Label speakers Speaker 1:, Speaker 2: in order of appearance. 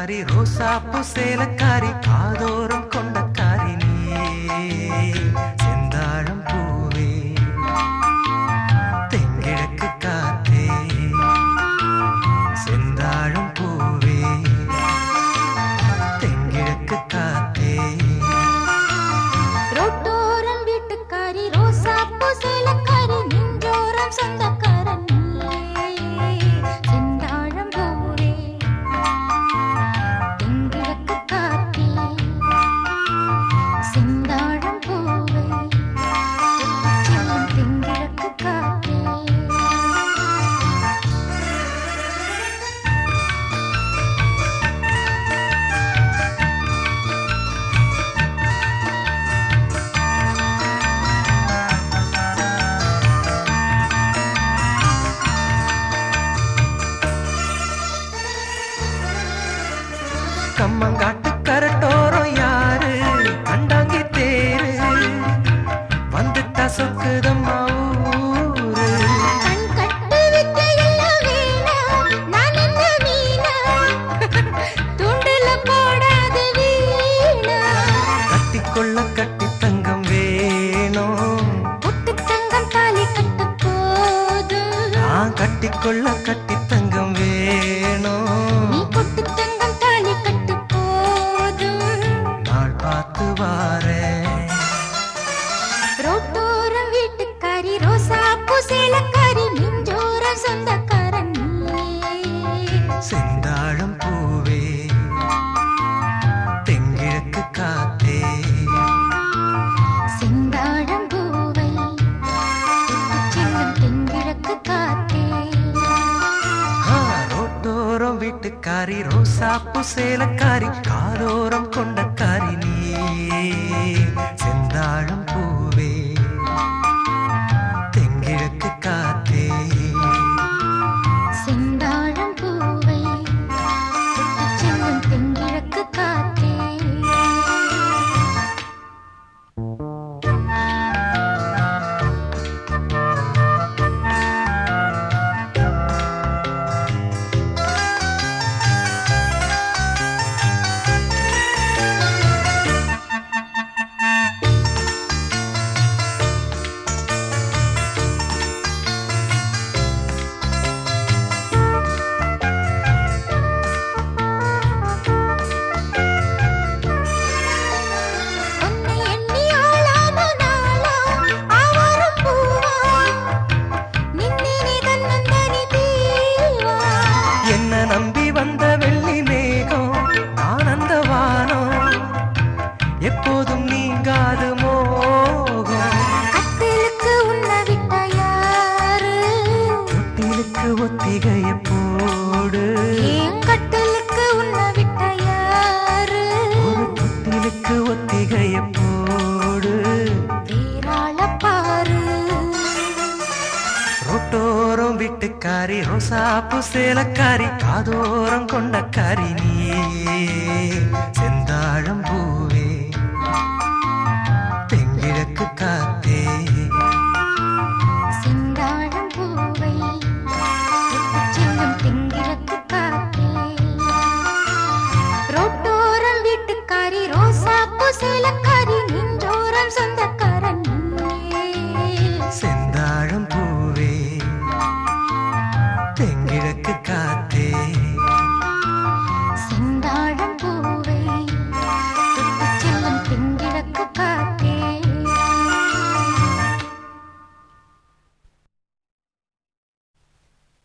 Speaker 1: வீட்டுக்காரி ரோசாப்பு சேலக்காரி காதோரம் கொண்டக்காரி நீயே செந்தாழம் பூவே தெங்கிழக்கு காத்தே செந்தாழம் பூவே தெங்கிழக்கு காத்தே
Speaker 2: ரோட்டோரம் வீட்டுக்காரி ரோசாப்பூ சேலக்காரி நின்றோரம் சொந்தக்காரன் நீயே. செந்தாழம் பூவே தெங்கிழக்கு காத்தே செந்தாழம் பூவே செல்லும் தெங்கிழக்கு காத்தே
Speaker 1: கம்மங்காட்டு கரட்டோரம் யாரு கண்டாங்கி தேரு வந்துட்டா சொக்குதம்மா ஊரு
Speaker 2: கண் கட்டு வித்தையெல்லாம் வேணாம். நான் என்ன மீனா? தூண்டில போடாத வீணா.
Speaker 1: கட்டிக்கொள்ள கட்டி தங்கம் வேணும்
Speaker 2: பொட்டு தங்கம் தாலி கட்டு போதும்.
Speaker 1: நான் கட்டிக்கொள்ள கட்டி தங்கம் வேணும்
Speaker 2: நீ பொட்டு தங்கம் தாலி கட்டு போதும்.
Speaker 1: நாள் பார்த்து வாரேன்
Speaker 2: ரோட்டோரம் வீட்டுக்காரி ரோசாப்பூ சேலக்காரி நெஞ்சோரம் சொந்தக்காரன் நீயே.
Speaker 1: செந்தாழம் பூவே தெங்கிழக்கு காத்தே
Speaker 2: செந்தாழம் பூவை தொட்டுச் செல்லும் தென்கிழக்கு காத்தே
Speaker 1: ஆ, ரோட்டோரம் வீட்டுக்காரி ரோசாப்பு சேலக்காரி காதோரம் கொண்டக்காரி நீயே செந்தாழம் பூவே தெங்கிழக்கு காத்தே
Speaker 2: செந்தாழம் பூவை தொட்டுச் செல்லும் தென்கிழக்கு காத்தே உன்னை எண்ணி ஆளான நாளா ஆவாரம் பூவா நின்னினி தன்னந்தனி தீவா
Speaker 1: என்ன நம்பி வந்த வெள்ளி மேகம் நான் அந்த வானம் எப்போதும் நீங்காது மோகம்
Speaker 2: கட்டிலுக்கு உன்னை விட்ட யாரு
Speaker 1: தொட்டிலுக்கு ஒத்திகைய போடு
Speaker 2: ஏன் கட்டிலுக்கு உன்னை விட்ட யாரு
Speaker 1: ஒரு தொட்டிலுக்கு ஒத்திகைய போடு
Speaker 2: வேறாள பாரு
Speaker 1: ரோட்டோரம் வீட்டுக்காரி ரோசாப்பு சேலக்காரி காதோரம் கொண்டக்காரி நீயே செந்தாழம் பூவே தெங்கிழக்கு காத்தே